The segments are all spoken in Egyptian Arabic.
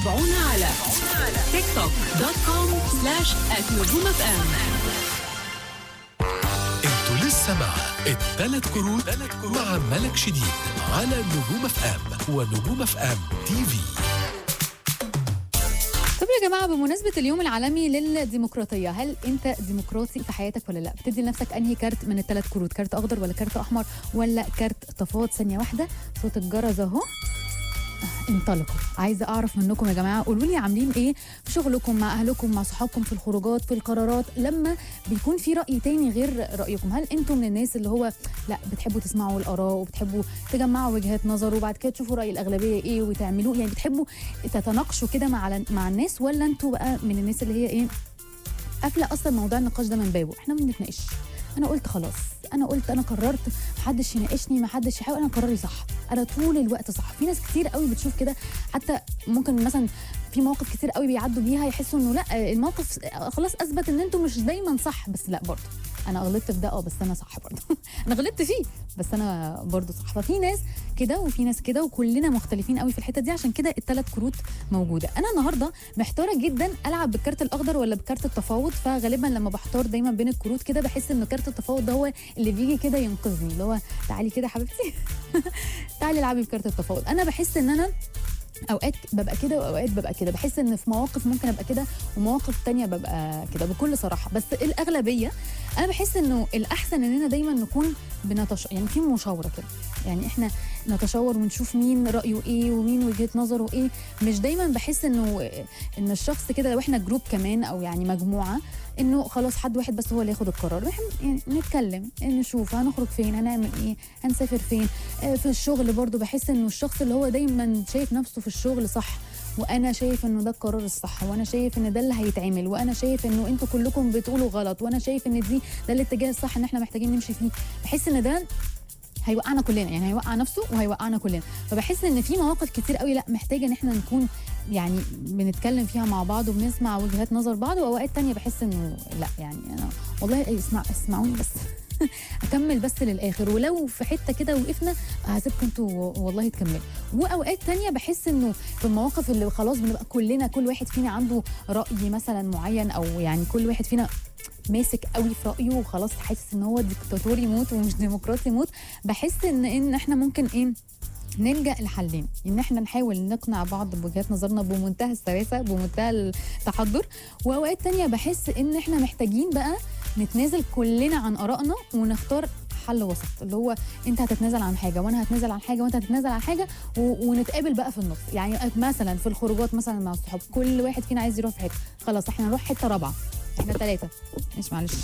تابعونا على تيك توك دوت كوم سلاش نجوم اف ام انتوا لسه مع الثلاث كروت مع ملك شديد على نجوم اف ام ونجوم اف ام تي في طب يا جماعه بمناسبه اليوم العالمي للديمقراطيه هل انت ديمقراطي في حياتك ولا لا بتدي لنفسك انهي كارت من الثلاث كروت كارت اخضر ولا كارت احمر ولا كارت تفاوض ثانيه واحده صوت الجرس اهو انطلقوا عايزه اعرف منكم يا جماعه قولوا لي عاملين ايه في شغلكم مع اهلكم مع صحابكم في الخروجات في القرارات لما بيكون في راي تاني غير رايكم هل انتم من الناس اللي هو لا بتحبوا تسمعوا الاراء وبتحبوا تجمعوا وجهات نظر وبعد كده تشوفوا راي الاغلبيه ايه وتعملوه يعني بتحبوا تتناقشوا كده مع مع الناس ولا انتوا بقى من الناس اللي هي ايه قافله اصلا موضوع النقاش ده من بابه احنا ما بنتناقش انا قلت خلاص انا قلت انا قررت محدش يناقشني محدش يحاول انا قراري صح انا طول الوقت صح في ناس كتير قوي بتشوف كده حتى ممكن مثلا في مواقف كتير قوي بيعدوا بيها يحسوا انه لا الموقف خلاص اثبت ان انتوا مش دايما صح بس لا برضه انا غلطت في ده اه بس انا صح برضه انا غلطت فيه بس انا برضه صح ففي ناس كده وفي ناس كده وكلنا مختلفين قوي في الحته دي عشان كده الثلاث كروت موجوده انا النهارده محتاره جدا العب بالكارت الاخضر ولا بكارت التفاوض فغالبا لما بحتار دايما بين الكروت كده بحس ان كارت التفاوض ده هو اللي بيجي كده ينقذني اللي هو تعالي كده حبيبتي تعالي العبي بكارت التفاوض انا بحس ان انا اوقات ببقى كده واوقات ببقى كده بحس ان في مواقف ممكن ابقى كده ومواقف تانية ببقى كده بكل صراحه بس الاغلبيه انا بحس انه الاحسن اننا دايما نكون بنتش يعني في مشاوره كده يعني احنا نتشاور ونشوف مين رايه ايه ومين وجهه نظره ايه مش دايما بحس انه ان الشخص كده لو احنا جروب كمان او يعني مجموعه انه خلاص حد واحد بس هو اللي ياخد القرار احنا يعني نتكلم نشوف هنخرج فين هنعمل ايه هنسافر فين آه في الشغل برضو بحس انه الشخص اللي هو دايما شايف نفسه في الشغل صح وانا شايف انه ده القرار الصح وانا شايف ان ده اللي هيتعمل وانا شايف انه انتوا كلكم بتقولوا غلط وانا شايف ان دي ده الاتجاه الصح ان احنا محتاجين نمشي فيه بحس ان ده هيوقعنا كلنا يعني هيوقع نفسه وهيوقعنا كلنا فبحس ان في مواقف كتير قوي لا محتاجه ان احنا نكون يعني بنتكلم فيها مع بعض وبنسمع وجهات نظر بعض واوقات تانية بحس انه لا يعني انا والله اسمع اسمعوني بس اكمل بس للاخر ولو في حته كده وقفنا هسيبكم انتوا والله تكملوا واوقات تانية بحس انه في المواقف اللي خلاص بنبقى كلنا كل واحد فينا عنده راي مثلا معين او يعني كل واحد فينا ماسك قوي في رايه وخلاص حاسس ان هو ديكتاتوري يموت ومش ديمقراطي يموت بحس ان ان احنا ممكن ايه نلجا لحلين ان احنا نحاول نقنع بعض بوجهات نظرنا بمنتهى السلاسه بمنتهى التحضر واوقات تانية بحس ان احنا محتاجين بقى نتنازل كلنا عن ارائنا ونختار حل وسط اللي هو انت هتتنازل عن حاجه وانا هتنازل عن حاجه وانت هتتنازل عن حاجه و... ونتقابل بقى في النص يعني مثلا في الخروجات مثلا مع الصحاب كل واحد فينا عايز يروح في حته خلاص احنا نروح حته رابعه احنا ثلاثه مش معلش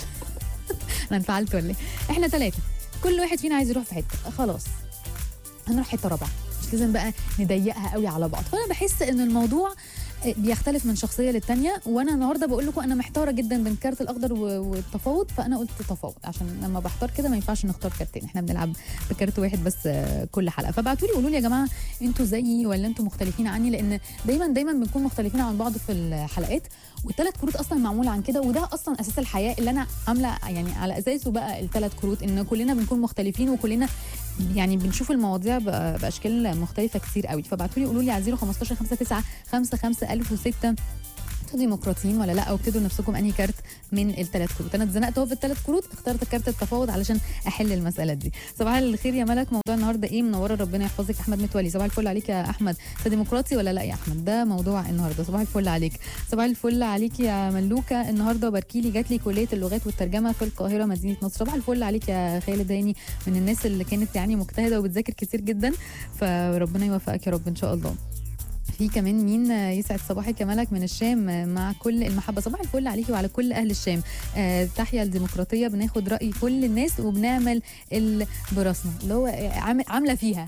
انا انفعلت ولا ايه احنا ثلاثه كل واحد فينا عايز يروح في حته خلاص هنروح حته رابعه مش لازم بقى نضيقها قوي على بعض فانا بحس ان الموضوع بيختلف من شخصيه للتانيه وانا النهارده بقول لكم انا محتاره جدا بين الكارت الاخضر والتفاوض فانا قلت تفاوض عشان لما بحتار كده ما ينفعش نختار كارتين احنا بنلعب بكارت واحد بس كل حلقه فبعتوا لي قولوا لي يا جماعه انتوا زيي ولا انتوا مختلفين عني لان دايما دايما بنكون مختلفين عن بعض في الحلقات والثلاث كروت اصلا معموله عن كده وده اصلا اساس الحياه اللي انا عامله يعني على اساسه بقى الثلاث كروت ان كلنا بنكون مختلفين وكلنا يعني بنشوف المواضيع باشكال مختلفه كتير قوي فبعتوا لي قولوا لي على 015 59 55 1006 انتوا ديمقراطيين ولا لا او ابتدوا نفسكم انهي كارت من الثلاث كروت انا اتزنقت اهو في الثلاث كروت اخترت كارت التفاوض علشان احل المساله دي صباح الخير يا ملك موضوع النهارده ايه منوره ربنا يحفظك احمد متولي صباح الفل عليك يا احمد انت ديمقراطي ولا لا يا احمد ده موضوع النهارده صباح الفل عليك صباح الفل عليك يا ملوكه النهارده باركي لي جات لي كليه اللغات والترجمه في القاهره مدينه نصر صباح الفل عليك يا خالد هاني من الناس اللي كانت يعني مجتهده وبتذاكر كتير جدا فربنا يوفقك يا رب ان شاء الله في كمان مين يسعد صباحك يا ملك من الشام مع كل المحبه صباح الفل عليكي وعلى كل اهل الشام آه تحيا الديمقراطيه بناخد راي كل الناس وبنعمل اللي براسنا اللي هو عامله فيها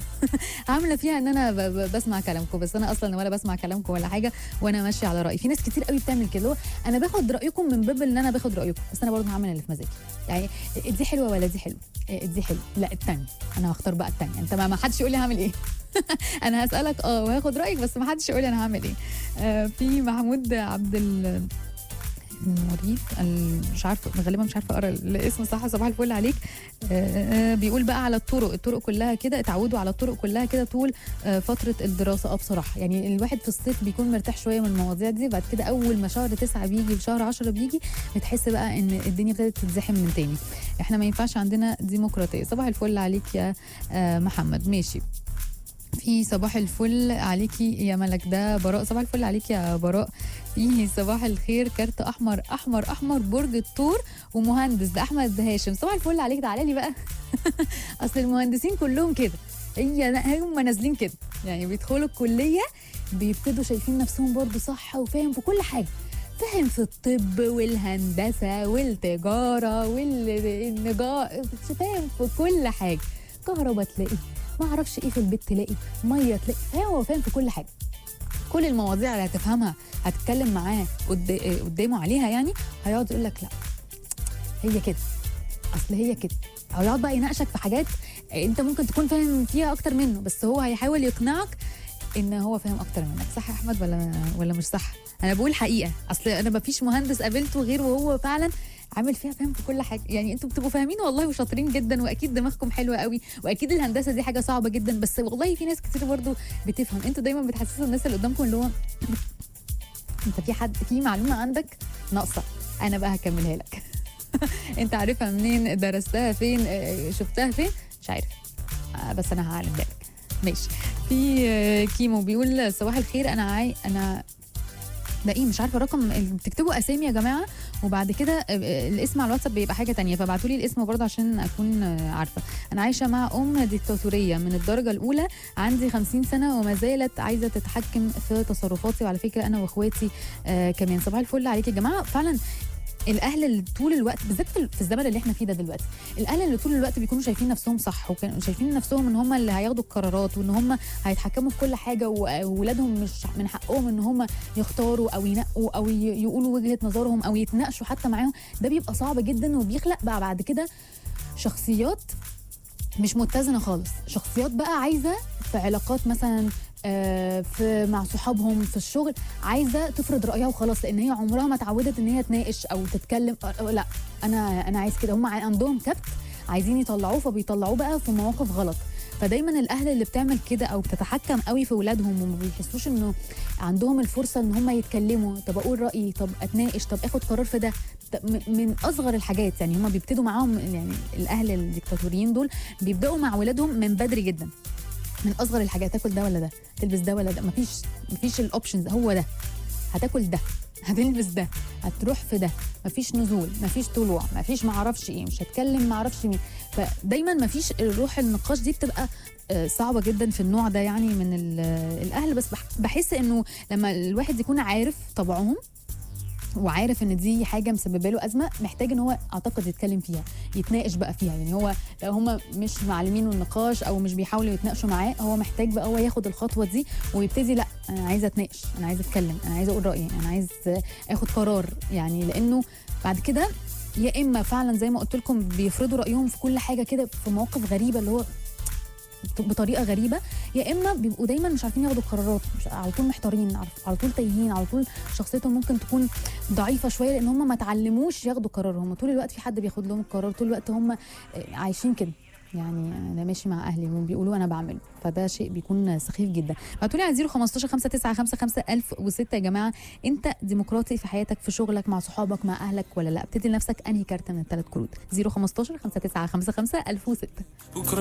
عامله فيها ان انا بسمع كلامكم بس انا اصلا ولا بسمع كلامكم ولا حاجه وانا ماشيه على رايي في ناس كتير قوي بتعمل كده انا باخد رايكم من باب ان انا باخد رايكم بس انا برضه هعمل اللي في مزاجي يعني دي حلوه ولا دي حلوه دي حلوه لا الثانيه انا هختار بقى الثانيه انت ما حدش يقول لي هعمل ايه انا هسالك اه وهاخد رايك بس ما حدش يقول لي انا هعمل ايه آه في محمود عبد ال المريد ال- مش عارفه غالبا مش عارفه اقرا الاسم صح صباح الفل عليك آه، آه، بيقول بقى على الطرق الطرق كلها كده اتعودوا على الطرق كلها كده طول آه، فتره الدراسه اه بصراحه يعني الواحد في الصيف بيكون مرتاح شويه من المواضيع دي بعد كده اول ما شهر تسعة بيجي وشهر عشرة بيجي بتحس بقى ان الدنيا ابتدت تتزحم من تاني احنا ما ينفعش عندنا ديمقراطيه صباح الفل عليك يا آه، محمد ماشي في صباح الفل عليكي يا ملك ده براء صباح الفل عليك يا براء في صباح الخير كارت احمر احمر احمر برج الثور ومهندس ده احمد هاشم صباح الفل عليك تعالى لي بقى اصل المهندسين كلهم كده هي هم نازلين كده يعني بيدخلوا الكليه بيبتدوا شايفين نفسهم برضو صح وفاهم في كل حاجه فاهم في الطب والهندسه والتجاره والنجار فاهم في كل حاجه كهرباء تلاقي ما اعرفش ايه في البيت تلاقي ميه تلاقي فاهم هو فاهم في كل حاجه كل المواضيع اللي هتفهمها هتتكلم معاه قد- قدامه عليها يعني هيقعد يقول لك لا هي كده اصل هي كده او يقعد بقى يناقشك في حاجات انت ممكن تكون فاهم فيها اكتر منه بس هو هيحاول يقنعك ان هو فاهم اكتر منك صح يا احمد ولا ولا مش صح انا بقول حقيقه اصل انا ما فيش مهندس قابلته غير وهو فعلا عامل فيها فاهم في كل حاجه يعني انتوا بتبقوا فاهمين والله وشاطرين جدا واكيد دماغكم حلوه قوي واكيد الهندسه دي حاجه صعبه جدا بس والله في ناس كتير برضو بتفهم انتوا دايما بتحسسوا الناس اللي قدامكم اللي هو انت في حد في معلومه عندك ناقصه انا بقى هكملها لك انت عارفها منين درستها فين اه، شفتها فين مش عارف آه، بس انا هعلمها لك ماشي في آه، كيمو بيقول صباح الخير انا عاي انا ده ايه مش عارفه رقم بتكتبوا اسامي يا جماعه وبعد كده آه، آه، الاسم على الواتساب بيبقى حاجه تانية فابعتوا لي الاسم برضه عشان اكون آه، عارفه انا عايشه مع ام ديكتاتوريه من الدرجه الاولى عندي 50 سنه وما زالت عايزه تتحكم في تصرفاتي وعلى فكره انا واخواتي آه كمان صباح الفل عليك يا جماعه فعلا الاهل اللي طول الوقت بالذات في في الزمن اللي احنا فيه ده دلوقتي الاهل اللي طول الوقت بيكونوا شايفين نفسهم صح وكانوا شايفين نفسهم ان هم اللي هياخدوا القرارات وان هم هيتحكموا في كل حاجه واولادهم مش من حقهم ان هم يختاروا او ينقوا او ي- يقولوا وجهه نظرهم او يتناقشوا حتى معاهم ده بيبقى صعب جدا وبيخلق بقى بعد كده شخصيات مش متزنه خالص شخصيات بقى عايزه في علاقات مثلا آه، في مع صحابهم في الشغل عايزه تفرض رايها وخلاص لان هي عمرها ما اتعودت ان هي تناقش او تتكلم أو- أو لا انا انا عايز كده هم عندهم كبت عايزين يطلعوه فبيطلعوه بقى في مواقف غلط فدايما الاهل اللي بتعمل كده او بتتحكم قوي في اولادهم وما بيحسوش انه عندهم الفرصه ان هم يتكلموا طب اقول رايي طب اتناقش طب اخد قرار في ده طب م- من اصغر الحاجات يعني هم بيبتدوا معاهم يعني الاهل الديكتاتوريين دول بيبداوا مع ولادهم من بدري جدا من اصغر الحاجات تاكل ده ولا ده تلبس ده ولا ده مفيش مفيش الاوبشنز هو ده هتاكل ده هتلبس ده هتروح في ده مفيش نزول مفيش طلوع مفيش معرفش ايه مش هتكلم معرفش مين فدايما مفيش روح النقاش دي بتبقى آه، صعبه جدا في النوع ده يعني من ال- الاهل بس بح- بحس انه لما الواحد يكون عارف طبعهم وعارف ان دي حاجه مسببه له ازمه محتاج ان هو اعتقد يتكلم فيها يتناقش بقى فيها يعني هو لو هم مش معلمينه النقاش او مش بيحاولوا يتناقشوا معاه هو محتاج بقى هو ياخد الخطوه دي ويبتدي لا انا عايزه اتناقش انا عايزه اتكلم انا عايزه اقول رايي انا عايز اخد قرار يعني لانه بعد كده يا اما فعلا زي ما قلت لكم بيفرضوا رايهم في كل حاجه كده في مواقف غريبه اللي هو بطريقه غريبه يا اما بيبقوا دايما مش عارفين ياخدوا قرارات مش على طول محتارين على- على طول تايهين على طول شخصيتهم ممكن تكون ضعيفه شويه لان هم ما اتعلموش ياخدوا قرار هم طول الوقت في حد بياخد لهم القرار طول الوقت هم آه، عايشين كده يعني انا ماشي مع اهلي وبيقولوا انا بعمله فده شيء بيكون سخيف جدا ابعتوا لي على 015 595 1006 يا جماعه انت ديمقراطي في حياتك في شغلك مع صحابك مع اهلك ولا لا ابتدي لنفسك انهي كارته من الثلاث كروت 015 595 1006 بكرة